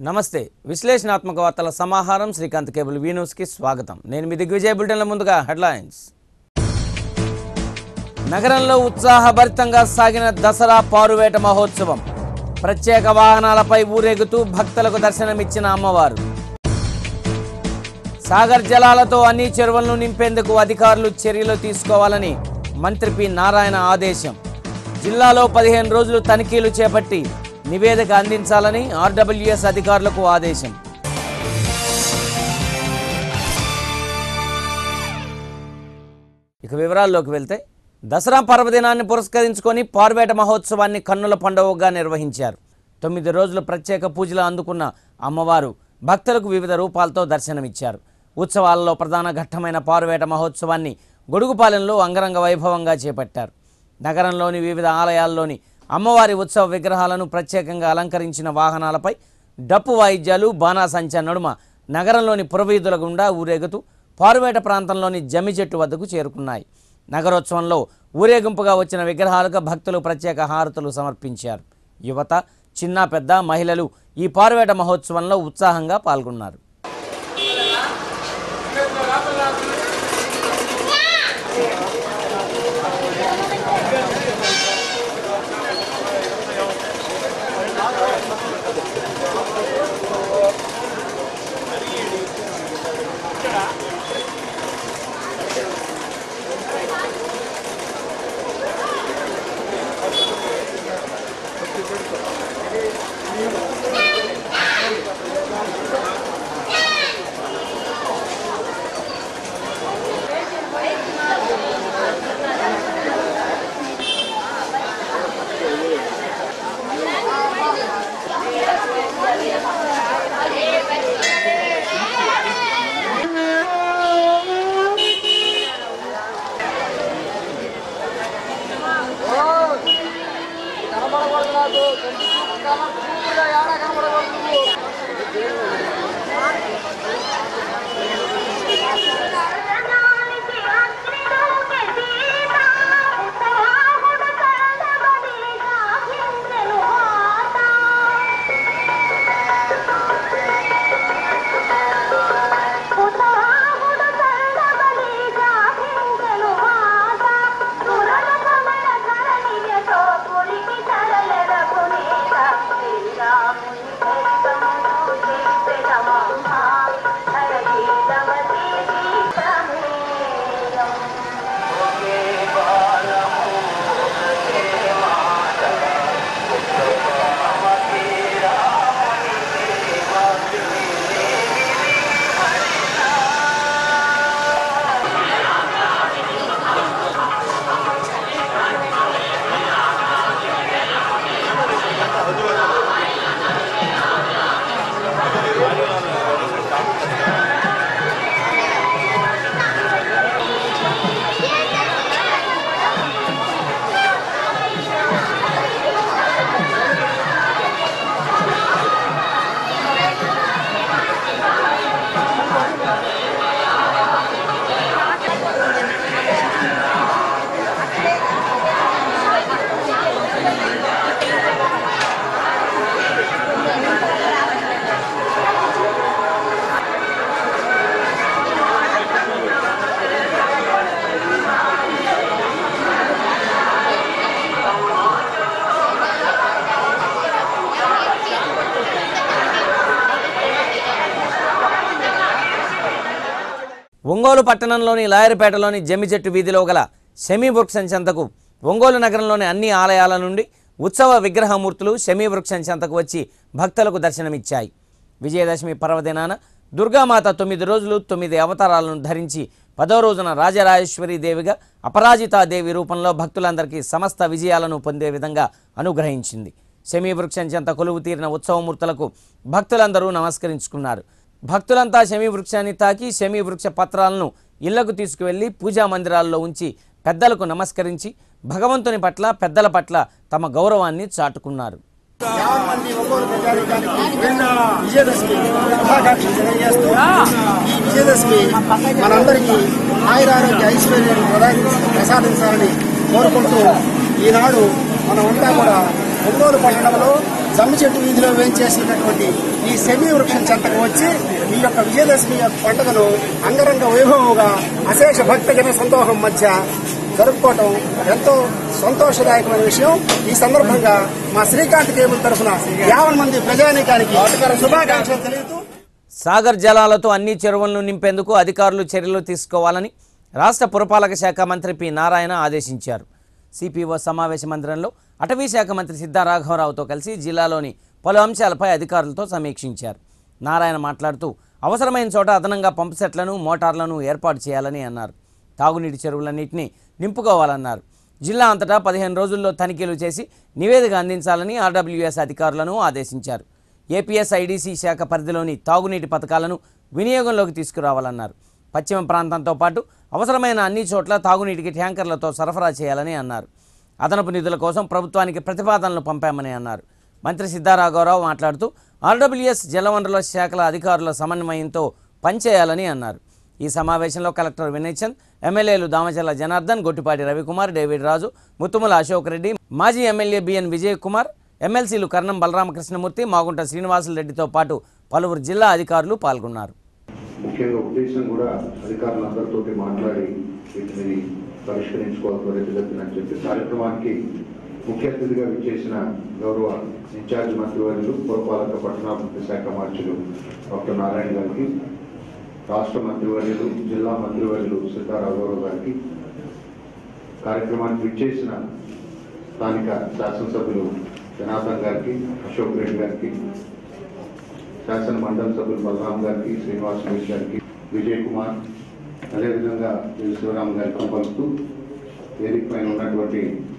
నమస్తే విశ్లేషణాత్మక వార్తల సమాహారం శ్రీకాంత్ కేబుల్ వీ న్యూస్కి స్వాగతం నేను మీ దిగ్విజయ్ బులెటిన్ల ముందుగా హెడ్లైన్స్ నగరంలో ఉత్సాహభరితంగా సాగిన దసరా పారువేట మహోత్సవం ప్రత్యేక వాహనాలపై ఊరేగుతూ భక్తులకు దర్శనమిచ్చిన అమ్మవారు సాగర్ జలాలతో అన్ని చెరువులను నింపేందుకు అధికారులు చర్యలు తీసుకోవాలని మంత్రి పి నారాయణ ఆదేశం జిల్లాలో పదిహేను రోజులు తనిఖీలు చేపట్టి నివేదిక అందించాలని ఆర్డబ్ల్యూఎస్ అధికారులకు ఆదేశం ఇక వివరాల్లోకి వెళ్తే దసరా పర్వదినాన్ని పురస్కరించుకొని పార్వేట మహోత్సవాన్ని కన్నుల పండుగగా నిర్వహించారు తొమ్మిది రోజులు ప్రత్యేక పూజలు అందుకున్న అమ్మవారు భక్తులకు వివిధ రూపాలతో దర్శనమిచ్చారు ఉత్సవాలలో ప్రధాన ఘట్టమైన పారువేట మహోత్సవాన్ని గొడుగుపాలెంలో అంగరంగ వైభవంగా చేపట్టారు నగరంలోని వివిధ ఆలయాల్లోని అమ్మవారి ఉత్సవ విగ్రహాలను ప్రత్యేకంగా అలంకరించిన వాహనాలపై డప్పు వాయిద్యాలు బాణాసంచా నడుమ నగరంలోని పురవీధుల గుండా ఊరేగుతూ పారువేట ప్రాంతంలోని జమ్మి చెట్టు వద్దకు చేరుకున్నాయి నగరోత్సవంలో ఊరేగింపుగా వచ్చిన విగ్రహాలకు భక్తులు ప్రత్యేక హారతులు సమర్పించారు యువత చిన్న పెద్ద మహిళలు ఈ పారువేట మహోత్సవంలో ఉత్సాహంగా పాల్గొన్నారు కరణానికి అగ్నిలోకి దీప ఉత్సాహుడు కరదబడి సాగించెను ఆట ఉత్సాహుడు కరదబడి సాగించెను ఆట సురల కమల ధరణియతో పురికి తరలెదకు నీల శ్రీరాముని చరితమును చేపెదమమ్మా హరగీతవతి ప్రమేయం ఒంగోలు పట్టణంలోని లాయర్పేటలోని జమ్మిచెట్టు వీధిలో గల శమీ వృక్షం చెంతకు ఒంగోలు నగరంలోని అన్ని ఆలయాల నుండి ఉత్సవ విగ్రహమూర్తులు శమీ వృక్షం చెంతకు వచ్చి భక్తులకు దర్శనమిచ్చాయి విజయదశమి పర్వదినాన దుర్గామాత తొమ్మిది రోజులు తొమ్మిది అవతారాలను ధరించి పదో రోజున రాజరాజేశ్వరి దేవిగా అపరాజితాదేవి రూపంలో భక్తులందరికీ సమస్త విజయాలను పొందే విధంగా అనుగ్రహించింది శమీ వృక్షం చెంత కొలువు తీరిన ఉత్సవమూర్తులకు భక్తులందరూ నమస్కరించుకున్నారు భక్తులంతా శమీ వృక్షాన్ని తాకి శమీ వృక్ష పత్రాలను ఇళ్లకు తీసుకువెళ్లి పూజా మందిరాల్లో ఉంచి పెద్దలకు నమస్కరించి భగవంతుని పట్ల పెద్దల పట్ల తమ గౌరవాన్ని చాటుకున్నారు యావన్ మంది ఒంగోలు ప్రజానికానికి విజయదశమి శుభాకాంక్షలు తెలియజేస్తూ ఈ విజయదశమి మనందరికీ ఆయురారోగ్య ఐశ్వర్యాన్ని ప్రదానించి ప్రసాదించాలని కోరుకుంటూ ఈనాడు మనమంతా కూడా ఒంగోలు పట్టణంలో జమ్మి చెట్టు వీధిలో వేయించేసినటువంటి ఈ సెమీ వృక్షం చెంతకు వచ్చి ఈ యొక్క విజయదశమి యొక్క పండుగను అంగరంగ వైభవంగా అశేష భక్తజన సంతోషం మధ్య జరుపుకోవటం ఎంతో సంతోషదాయకమైన విషయం ఈ సందర్భంగా మా శ్రీకాంత్ కేబుల్ తరఫున యావన్ మంది ప్రజానీకానికి శుభాకాంక్షలు తెలుపుతూ సాగర్ జలాలతో అన్ని చెరువులను నింపేందుకు అధికారులు చర్యలు తీసుకోవాలని రాష్ట్ర పురపాలక శాఖ మంత్రి పి నారాయణ ఆదేశించారు సిపిఓ సమావేశ మందిరంలో అటవీ శాఖ మంత్రి సిద్ధా రాఘవరావుతో కలిసి జిల్లాలోని పలు అంశాలపై అధికారులతో సమీక్షించారు నారాయణ మాట్లాడుతూ అవసరమైన చోట అదనంగా పంపు సెట్లను మోటార్లను ఏర్పాటు చేయాలని అన్నారు తాగునీటి చెరువులన్నింటినీ నింపుకోవాలన్నారు జిల్లా అంతటా పదిహేను రోజుల్లో తనిఖీలు చేసి నివేదిక అందించాలని ఆర్డబ్ల్యూఎస్ అధికారులను ఆదేశించారు ఏపీఎస్ ఐడీసీ శాఖ పరిధిలోని తాగునీటి పథకాలను వినియోగంలోకి తీసుకురావాలన్నారు పశ్చిమ ప్రాంతంతో పాటు అవసరమైన అన్ని చోట్ల తాగునీటికి ట్యాంకర్లతో సరఫరా చేయాలని అన్నారు అదనపు నిధుల కోసం ప్రభుత్వానికి ప్రతిపాదనలు పంపామని అన్నారు మంత్రి సిద్ధారాఘవరావు మాట్లాడుతూ ఆర్డబ్ల్యూఎస్ జలవనరుల శాఖల అధికారుల సమన్వయంతో పనిచేయాలని అన్నారు ఈ సమావేశంలో కలెక్టర్ వినయ్ చంద్ ఎమ్మెల్యేలు దామచర్ల జనార్దన్ గొట్టిపాటి రవికుమార్ డేవిడ్ రాజు ముత్తుముల అశోక్ రెడ్డి మాజీ ఎమ్మెల్యే బిఎన్ విజయ్ కుమార్ ఎమ్మెల్సీలు కర్ణం బలరామకృష్ణమూర్తి మాగుంట శ్రీనివాసులు రెడ్డితో పాటు పలువురు జిల్లా అధికారులు పాల్గొన్నారు ముఖ్యంగా ఉద్దేశం కూడా అధికారులందరితో మాట్లాడి వీటిని పరిష్కరించుకోవాలి త్వరితగతిన అని చెప్పి కార్యక్రమానికి ముఖ్య అతిథిగా విచ్చేసిన గౌరవ ఇన్ఛార్జ్ మంత్రివర్యులు పురపాలక పట్టణాభివృద్ధి శాఖ మార్చులు డాక్టర్ నారాయణ గారికి రాష్ట్ర మంత్రివర్యులు జిల్లా మంత్రివర్యులు సీతారాఘవరావు గారికి కార్యక్రమానికి విచ్చేసిన స్థానిక శాసనసభ్యులు జనార్దన్ గారికి అశోక్ రెడ్డి గారికి శాసన మండలి సభ్యులు బలరాం గారికి శ్రీనివాస్ రెడ్డి గారికి విజయ్ కుమార్ అదేవిధంగా వి. శివరాం గారికి పలుకుతూ వేదిక పైన ఉన్నటువంటి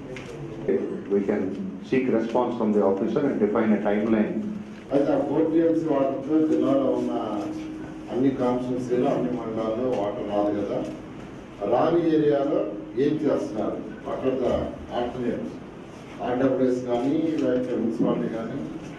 we can seek response from the officer and define a timeline అయితే ఆ ఫోర్ టీఎంసీ వాటర్తో జిల్లాలో ఉన్న అన్ని కాన్స్టిట్యూన్సీలో అన్ని మండలాల్లో వాటర్ రాదు కదా రాని ఏరియాలో ఏం చేస్తున్నారు అక్కడ ఆల్టర్నేటివ్స్ ఆర్డబ్ల్యూఎస్ కానీ లేకపోతే మున్సిపాలిటీ కానీ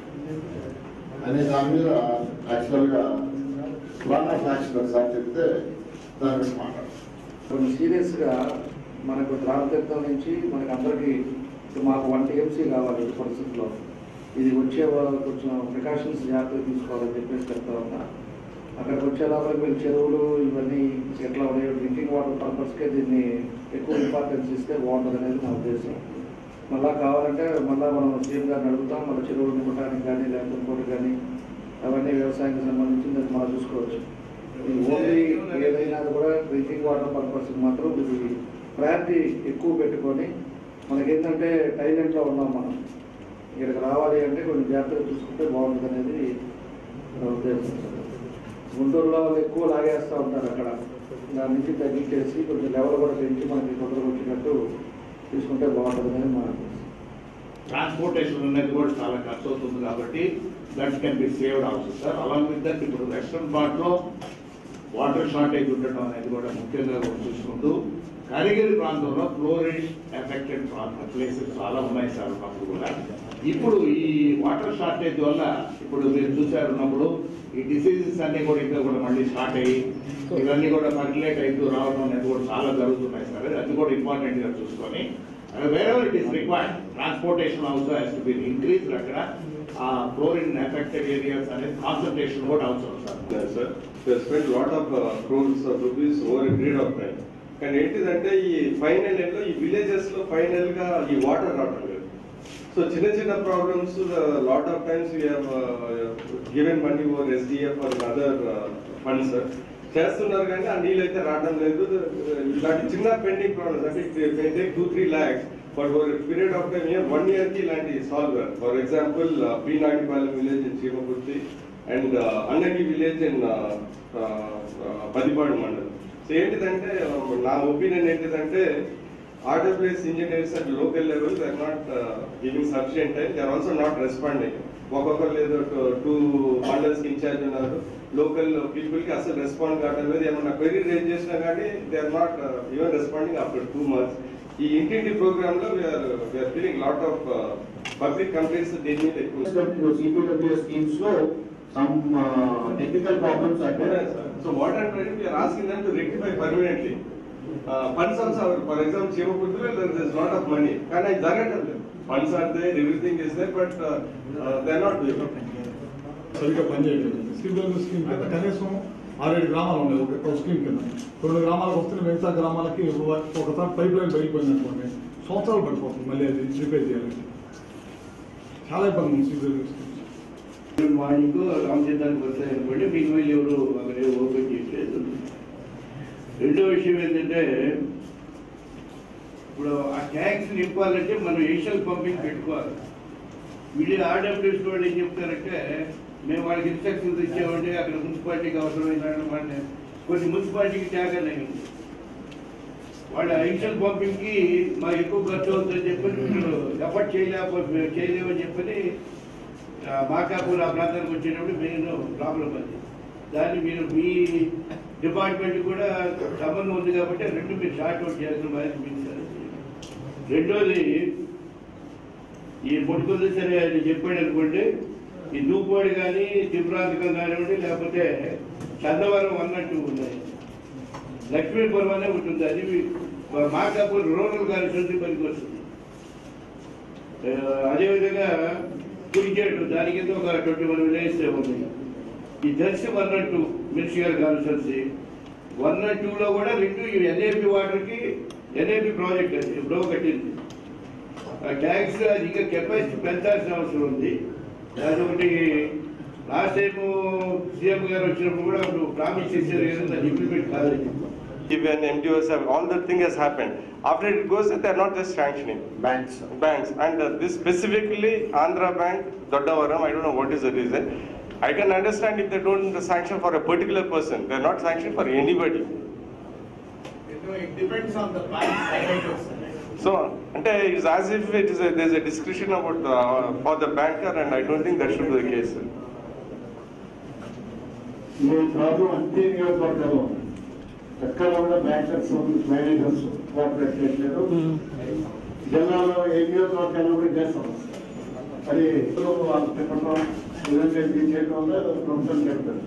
అనే దాని మీద యాక్చువల్గా ప్లాన్ ఆఫ్ యాక్షన్ ఒకసారి చెప్తే దాని మీద మాట్లాడతాం కొన్ని సీరియస్గా మనకు ద్రావతీర్థం నుంచి మనకి అందరికీ ఇప్పుడు మాకు వన్ టీఎంసీ కావాలి ఈ పరిస్థితుల్లో ఇది వచ్చే వాళ్ళకి కొంచెం ప్రికాషన్స్ జాగ్రత్తగా తీసుకోవాలని చెప్పేసి చెప్తా ఉన్నా అక్కడికి వచ్చే లోపల మీరు చెరువులు ఇవన్నీ ఎట్లా ఉన్నాయో డ్రింకింగ్ వాటర్ పర్పస్కే దీన్ని ఎక్కువ ఇంపార్టెన్స్ ఇస్తే బాగుంటుంది అనేది నా ఉద్దేశం మళ్ళా కావాలంటే మళ్ళా మనం సీఎం గారిని అడుగుతాం మన చెరువులు నింపడానికి కానీ లేకపోతే ఇంకోటి కానీ అవన్నీ వ్యవసాయానికి సంబంధించి దాన్ని మనం చూసుకోవచ్చు ఇది ఓన్లీ ఏదైనా కూడా డ్రింకింగ్ వాటర్ పర్పస్ మాత్రం ఇది ప్రయారిటీ ఎక్కువ పెట్టుకొని మనకేంటంటే టైలెంట్లో ఉన్నాం మనం ఇక్కడికి రావాలి అంటే కొంచెం జాగ్రత్తగా చూసుకుంటే బాగుంటుంది అనేది నా ఉద్దేశం గుంటూరులో వాళ్ళు ఎక్కువ లాగేస్తూ ఉంటారు అక్కడ దాని నుంచి తగ్గించేసి కొంచెం లెవెల్ కూడా పెంచి మనకి తొందరగా వచ్చినట్టు తీసుకుంటే బాగుంటుంది అనేది మా ఉద్దేశం ట్రాన్స్పోర్టేషన్ అనేది కూడా చాలా ఖర్చు అవుతుంది కాబట్టి that can be saved also sir along with that ఇప్పుడు వెస్ట్రన్ పార్ట్ లో వాటర్ షార్టేజ్ ఉండటం అనేది కూడా ముఖ్యంగా కూడా చూసుకుంటూ కరిగిరి ప్రాంతంలో ఫ్లోరిడ్ ఎఫెక్టెడ్ ప్లేసెస్ చాలా ఉన్నాయి సార్ అప్పుడు కూడా ఇప్పుడు ఈ వాటర్ షార్టేజ్ వల్ల ఇప్పుడు మీరు చూసారు ఉన్నప్పుడు ఈ డిసీజెస్ అన్ని కూడా ఇంకా కూడా మళ్ళీ స్టార్ట్ అయ్యి ఇవన్నీ కూడా పర్కులేట్ అవుతూ రావడం అనేది కూడా చాలా జరుగుతున్నాయి సార్ అది కూడా ఇంపార్టెంట్ గా చూసుకొని wherever it is required transportation also has to be increase అక్కడ ఆ ఫ్లోరిన్ ఎఫెక్టెడ్ ఏరియాస్ అనేది కాన్సన్ట్రేషన్ కూడా అవసరం sir Yes, sir. We have spent lot of uh, crores of rupees over a period of time. కానీ ఏంటిదంటే ఈ ఫైనల్ లో ఈ విలేజెస్ లో ఫైనల్ గా ఈ వాటర్ రావడం లేదు సో చిన్న చిన్న problems lot of times we given money over SDF or other funds చేస్తున్నారు కానీ ఆ నీళ్ళు అయితే రావడం లేదు ఇలాంటి చిన్న పెండింగ్ ప్రాబ్లమ్స్ అంటే take two three lakhs but over period of time year one year కి ఇలాంటి solve for example P Natipalem village in Chimakurthi and అన్నకి విలేజ్ ఇన్ పదిపాడు మండలం సో ఏంటిదంటే నా ఒపీనియన్ ఏంటిదంటే RWS engineers at local level they are not giving sufficient time they are also not responding ఒక్కొక్కరు లేదు two mandals కి ఇన్ఛార్జ్ ఉన్నారు లోకల్ పీపుల్ కి అసలు రెస్పాండ్ కావడం లేదు ఏమన్నా క్వెరీ రేజ్ చేసినా కానీ they are not even responding after two months ఈ ఇంటింటి ప్రోగ్రామ్ లో we're we're feeling lot of public complaints దీని మీద ఎక్కువ CPWS schemes లో some uh, technical problems are there. So what I'm trying, we are asking them to rectify permanently. Funds also for example చీమపుద్దులో there is lot of money కానీ అది జరగటం లేదు funds are there everything is there but they are not సరిగ్గా పనిచేయలేదు skill development scheme కింద కనీసం ఆరేడు గ్రామాలు ఉన్నాయి ఒక ఒక స్కీమ్ కింద రెండు గ్రామాలకు వస్తున్న మిగతా గ్రామాలకి ఒకసారి పైప్ లైన్ పగిలిపోయింది అనుకోండి సంవత్సరాలు పడిపోతుంది మళ్ళీ అది రిపేర్ చేయాలంటే చాలా ఇబ్బంది ఉంది స్కిల్ డెవలప్మెంట్ స్కీమ్ మార్నింగ్ రామచంద్రానికి వస్తాయి అనుకోండి మీకు వెళ్ళి ఎవరు అక్కడ ఓపెన్ చేయలేదు రెండో విషయం ఏంటంటే ఇప్పుడు ఆ ట్యాంక్స్ నింపాలంటే మనం ఏషియల్ పంపింగ్ పెట్టుకోవాలి వీళ్ళు ఆర్డబ్ల్యూస్ వాళ్ళు ఏం చెప్తారంటే మేము వాళ్ళకి ఇన్స్ట్రక్షన్స్ ఇచ్చామంటే అక్కడ మున్సిపాలిటీకి అవసరమైన వాళ్ళని కొన్ని మున్సిపాలిటీకి ట్యాంక్ అనేది వాళ్ళ ఇన్షియల్ పంపింగ్ కి మాకు ఎక్కువ ఖర్చు అవుతుందని చెప్పని వీళ్ళు ఎఫర్ట్ చేయలేకపోతే చేయలేమని చెప్పని ఆ, మాకాపూర్ ఆ ప్రాంతానికి వచ్చేటప్పుడు మెయిన్ ప్రాబ్లం అది దాన్ని మీరు మీ డిపార్ట్మెంట్ కూడా సంబంధం ఉంది కాబట్టి రెండు మీరు షార్ట్ అవుట్ చేయాల్సిన బాధ్యత మీకు సార్ రెండోది ఈ పొట్టుకుంది సరే అని చెప్పాడు అనుకోండి ఈ దూపువాడు కానీ త్రిపురాంతకం కానివ్వండి లేకపోతే చందవరం అన్నట్టు ఉన్నాయి లక్ష్మీపురం అనే ఉంటుంది అది మీ- మాకాపూర్ రూరల్ కాన్స్టిట్యూన్సీ పనికి వస్తుంది ఆ, అదేవిధంగా కురిచేటు దాని కింద ఒక ట్వంటీ వన్ విలేజ్ ఉంది ఈ Darshi one not two minister constituency one not టూలో కూడా రెండు ఎన్ఏపి వాటర్కి ఎన్ఏపి ప్రాజెక్ట్ అది ఎప్పుడో కట్టింది ఆ ట్యాంక్స్ అది ఇంకా కెపాసిటీ పెంచాల్సిన అవసరం ఉంది అదొకటి లాస్ట్ టైం సీఎం గారు వచ్చినప్పుడు కూడా అప్పుడు ప్రామిస్ చేశారు కదా దాన్ని ఇంప్లిమెంట్ కాదని Even MDOs have, all the thing has happened. After it goes, they are not just sanctioning. Banks. Banks. And uh, this specifically, Andhra Bank, Dodavaram, I don't know what is the reason. I can understand if they don't sanction for a particular person. They are not sanctioned for anybody. It depends on the bank So, అంటే it's as if it is a, there's a discretion about the, for the banker and I don't think that should be the case. ఈ problem అన్ని నియోజకవర్గాల్లో ఉంది. ఎక్కడ కూడా bankers managers cooperate చేయట్లేదు జిల్లాలో ఏ నియోజకవర్గాల్లో కూడా ఇదే సమస్య అది వాళ్ళు తిప్పడం ఇదంతా చేయడం వల్ల ప్రభుత్వం చెప్తారు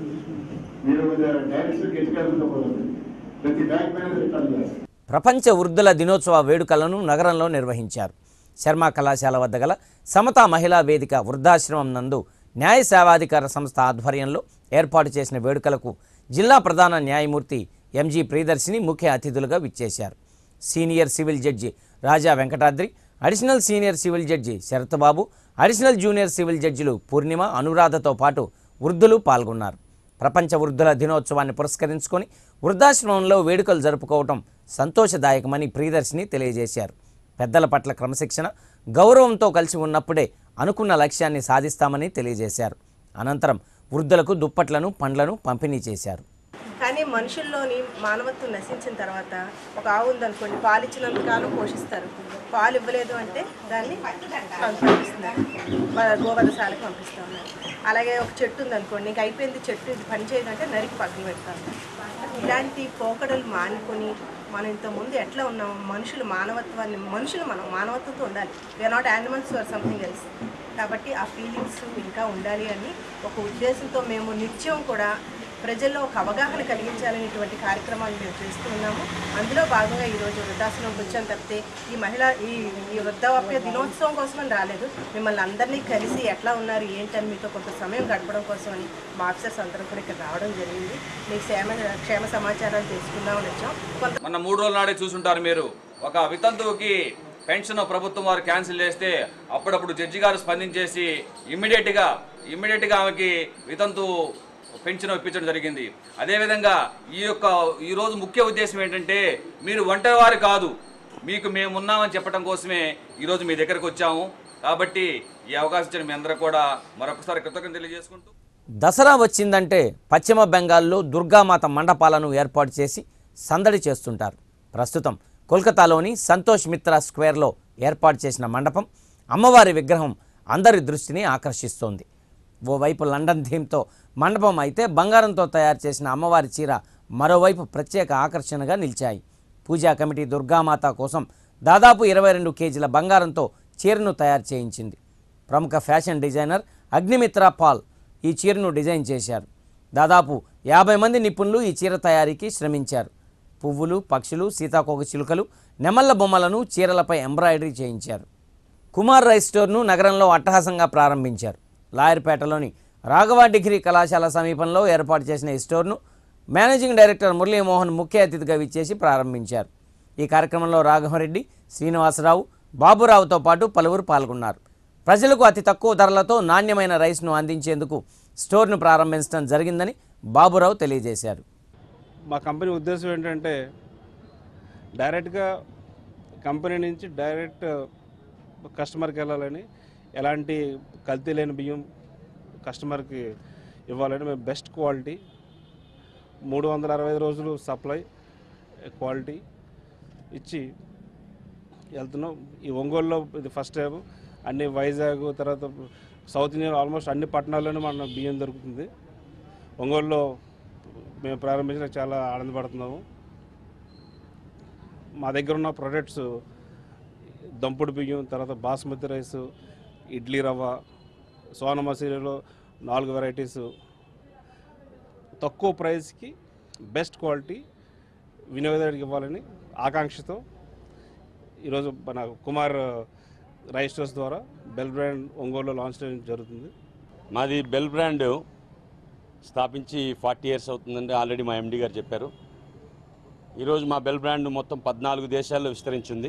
మీరు డైరెక్ట్ ఎడ్యుకేషన్ ప్రతి బ్యాంక్ మేనేజర్ ఇట్లా చేస్తారు ప్రపంచ వృద్ధుల దినోత్సవ వేడుకలను నగరంలో నిర్వహించారు శర్మ కళాశాల వద్ద గల సమతా మహిళా వేదిక వృద్ధాశ్రమం నందు న్యాయ సేవాధికార సంస్థ ఆధ్వర్యంలో ఏర్పాటు చేసిన వేడుకలకు జిల్లా ప్రధాన న్యాయమూర్తి ఎంజీ ప్రియదర్శిని ముఖ్య అతిథులుగా విచ్చేశారు senior civil judge Raja Venkatadri additional senior civil judge Sarathbabu additional junior civil జడ్జిలు పూర్ణిమ అనురాధతో పాటు వృద్ధులు పాల్గొన్నారు ప్రపంచ వృద్ధుల దినోత్సవాన్ని పురస్కరించుకొని వృద్ధాశ్రమంలో వేడుకలు జరుపుకోవటం సంతోషదాయకమని ప్రియదర్శిని తెలియజేశారు పెద్దల పట్ల క్రమశిక్షణ గౌరవంతో కలిసి ఉన్నప్పుడే అనుకున్న లక్ష్యాన్ని సాధిస్తామని తెలియజేశారు అనంతరం వృద్ధులకు దుప్పట్లను పండ్లను పంపిణీ చేశారు కానీ మనుషుల్లోని మానవత్వం నశించిన తర్వాత ఒక ఆవు ఉందనుకోండి పాలు ఇచ్చినంత కాలం పోషిస్తారు పాలు ఇవ్వలేదు అంటే దాన్ని పంపిస్తున్నారు వాళ్ళ గోవధశాలకు పంపిస్తూ ఉన్నారు అలాగే ఒక చెట్టు ఉందనుకోండి ఇంక అయిపోయింది చెట్టు ఇది పని చేయదంటే నరికి పక్కన పెడతారు ఇలాంటి పోకడలు మానుకొని మనం ఇంతకుముందు ఎట్లా ఉన్నాం మనుషులు మానవత్వాన్ని మనుషులు మనం మానవత్వంతో ఉండాలి we're not animals or something else కాబట్టి ఆ ఫీలింగ్స్ ఇంకా ఉండాలి అని ఒక ఉద్దేశంతో మేము నిత్యం కూడా ప్రజల్లో ఒక అవగాహన కలిగించాలనేటువంటి కార్యక్రమాలు మేము చేస్తూ ఉన్నాము అందులో భాగంగా ఈరోజు వృద్ధాశ్రమంకి వచ్చాను తప్పితే ఈ మహిళ ఈ ఈ వృద్ధాప్య దినోత్సవం కోసమని రాలేదు మిమ్మల్ని అందరినీ కలిసి ఎట్లా ఉన్నారు ఏంటని మీతో కొంత సమయం గడపడం కోసమని మా ఆఫీసర్స్ అందరం కూడా ఇక్కడ రావడం జరిగింది మీ క్షేమ క్షేమ సమాచారాలు తెలుసుకుందామని వచ్చాం కొంత మొన్న మూడు రోజుల నాడే చూసుంటారు మీరు ఒక వితంతువుకి పెన్షన్ ప్రభుత్వం వారు క్యాన్సిల్ చేస్తే అప్పుడప్పుడు జడ్జి గారు స్పందించేసి ఇమ్మీడియట్గా ఇమ్మీడియట్గా ఆమెకి వితంతు పెన్షన్ ఇప్పించడం జరిగింది అదేవిధంగా ఈ యొక్క ఈరోజు ముఖ్య ఉద్దేశం ఏంటంటే మీరు ఒంటరివారు కాదు మీకు మేము ఉన్నామని చెప్పడం కోసమే ఈరోజు మీ దగ్గరకు వచ్చాము కాబట్టి ఈ అవకాశం ఇచ్చిన మీ అందరూ కూడా మరొకసారి కృతజ్ఞతలు తెలియజేసుకుంటూ దసరా వచ్చిందంటే పశ్చిమ బెంగాల్లో దుర్గామాత మండపాలను ఏర్పాటు చేసి సందడి చేస్తుంటారు ప్రస్తుతం కోల్కతాలోని సంతోష్ మిత్రా స్క్వేర్లో ఏర్పాటు చేసిన మండపం అమ్మవారి విగ్రహం అందరి దృష్టిని ఆకర్షిస్తోంది ఓవైపు లండన్ థీమ్తో మండపం అయితే బంగారంతో తయారు చేసిన అమ్మవారి చీర మరోవైపు ప్రత్యేక ఆకర్షణగా నిలిచాయి పూజా కమిటీ దుర్గామాత కోసం దాదాపు ఇరవై రెండు కేజీల బంగారంతో చీరను తయారు చేయించింది ప్రముఖ ఫ్యాషన్ డిజైనర్ అగ్నిమిత్ర పాల్ ఈ చీరను డిజైన్ చేశారు దాదాపు యాభై మంది నిపుణులు ఈ చీర తయారీకి శ్రమించారు పువ్వులు పక్షులు సీతాకోక చిలుకలు నెమళ్ల బొమ్మలను చీరలపై ఎంబ్రాయిడరీ చేయించారు కుమార్ రైస్ స్టోర్ను నగరంలో అట్టహాసంగా ప్రారంభించారు లాయర్పేటలోని రాఘవ డిగ్రీ కళాశాల సమీపంలో ఏర్పాటు చేసిన ఈ స్టోర్ను మేనేజింగ్ డైరెక్టర్ మురళీమోహన్ ముఖ్య అతిథిగా విచ్చేసి ప్రారంభించారు ఈ కార్యక్రమంలో రాఘవరెడ్డి శ్రీనివాసరావు బాబురావుతో పాటు పలువురు పాల్గొన్నారు ప్రజలకు అతి తక్కువ ధరలతో నాణ్యమైన రైస్ను అందించేందుకు స్టోర్ను ప్రారంభించడం జరిగిందని బాబురావు తెలియజేశారు మా కంపెనీ ఉద్దేశం ఏంటంటే డైరెక్ట్గా కంపెనీ నుంచి డైరెక్ట్ కస్టమర్కి వెళ్ళాలని ఎలాంటి కల్తీ లేని బియ్యం కస్టమర్కి ఇవ్వాలని మేము బెస్ట్ క్వాలిటీ మూడు వందల అరవై ఐదు రోజులు సప్లై క్వాలిటీ ఇచ్చి వెళ్తున్నాం ఈ ఒంగోలులో ఇది ఫస్ట్ టైం అన్ని వైజాగ్ తర్వాత సౌత్ ఇండియా ఆల్మోస్ట్ అన్ని పట్టణాల్లోనూ మన బియ్యం దొరుకుతుంది ఒంగోలులో మేము ప్రారంభించిన చాలా ఆనందపడుతున్నాము మా దగ్గర ఉన్న ప్రొడక్ట్స్ దంపుడు బియ్యం తర్వాత బాస్మతి రైస్ ఇడ్లీ రవ్వ సోన మసూరిలో నాలుగు వెరైటీస్ తక్కువ ప్రైస్కి బెస్ట్ క్వాలిటీ వినియోగదారుడికి ఇవ్వాలని ఆకాంక్షతో ఈరోజు మన కుమార్ రైస్ స్టోర్స్ ద్వారా బెల్ బ్రాండ్ ఒంగోలులో లాంచ్ చేయడం జరుగుతుంది మాది బెల్ బ్రాండ్ స్థాపించి ఫార్టీ ఇయర్స్ అవుతుందండి ఆల్రెడీ మా ఎండి గారు చెప్పారు ఈరోజు మా బెల్ బ్రాండ్ మొత్తం పద్నాలుగు దేశాల్లో విస్తరించింది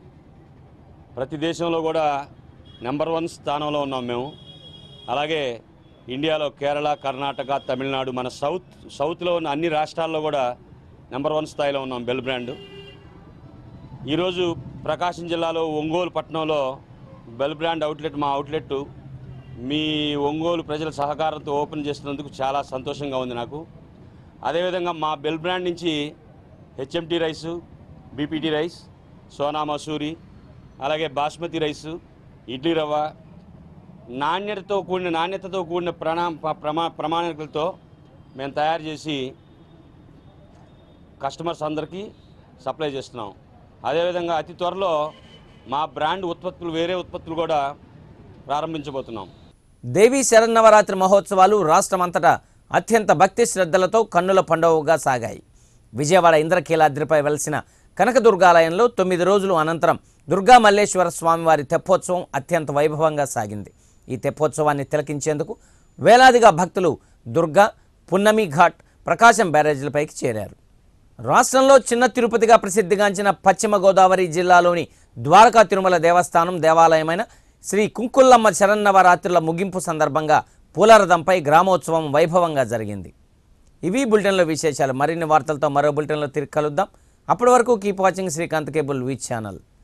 ప్రతి దేశంలో కూడా నెంబర్ వన్ స్థానంలో ఉన్నాం మేము అలాగే ఇండియాలో కేరళ కర్ణాటక తమిళనాడు మన సౌత్ సౌత్లో ఉన్న అన్ని రాష్ట్రాల్లో కూడా నెంబర్ వన్ స్థాయిలో ఉన్నాం బెల్ బ్రాండ్ ఈరోజు ప్రకాశం జిల్లాలో ఒంగోలు పట్టణంలో బెల్ బ్రాండ్ అవుట్లెట్ మా అవుట్లెట్ మీ ఒంగోలు ప్రజల సహకారంతో ఓపెన్ చేసినందుకు చాలా సంతోషంగా ఉంది నాకు అదేవిధంగా మా బెల్ బ్రాండ్ నుంచి HMT rice BPT rice Sona Masuri అలాగే బాస్మతి రైసు ఇడ్లీ రవ్వ నాణ్యతతో కూడిన నాణ్యతతో కూడిన ప్రణా ప- ప్రమా ప్రమాణికలతో మేము తయారు చేసి కస్టమర్స్ అందరికీ సప్లై చేస్తున్నాం అదేవిధంగా అతి త్వరలో మా బ్రాండ్ ఉత్పత్తులు వేరే ఉత్పత్తులు కూడా ప్రారంభించబోతున్నాం దేవీ శరన్నవరాత్రి మహోత్సవాలు రాష్ట్రమంతటా అత్యంత భక్తి శ్రద్ధలతో కన్నుల పండుగగా సాగాయి విజయవాడ ఇంద్రకీలాద్రిపై వెలిసిన కనకదుర్గాలయంలో తొమ్మిది రోజులు అనంతరం దుర్గా మల్లేశ్వర స్వామివారి తెప్పోత్సవం అత్యంత వైభవంగా సాగింది ఈ తెప్పోత్సవాన్ని తిలకించేందుకు వేలాదిగా భక్తులు దుర్గా పున్నమి ఘాట్ ప్రకాశం బ్యారేజీలపైకి చేరారు రాష్ట్రంలో చిన్న తిరుపతిగా ప్రసిద్ధిగాంచిన పశ్చిమ గోదావరి జిల్లాలోని ద్వారకా తిరుమల దేవస్థానం దేవాలయమైన శ్రీ కుంకుల్లమ్మ శరన్నవరాత్రుల ముగింపు సందర్భంగా పూలరథంపై గ్రామోత్సవం వైభవంగా జరిగింది ఇవి బులెటిన్లో విశేషాలు మరిన్ని వార్తలతో మరో బులెటిన్లో తిరిగి కలుద్దాం అప్పటి వరకు keep watching Srikanth cable V channel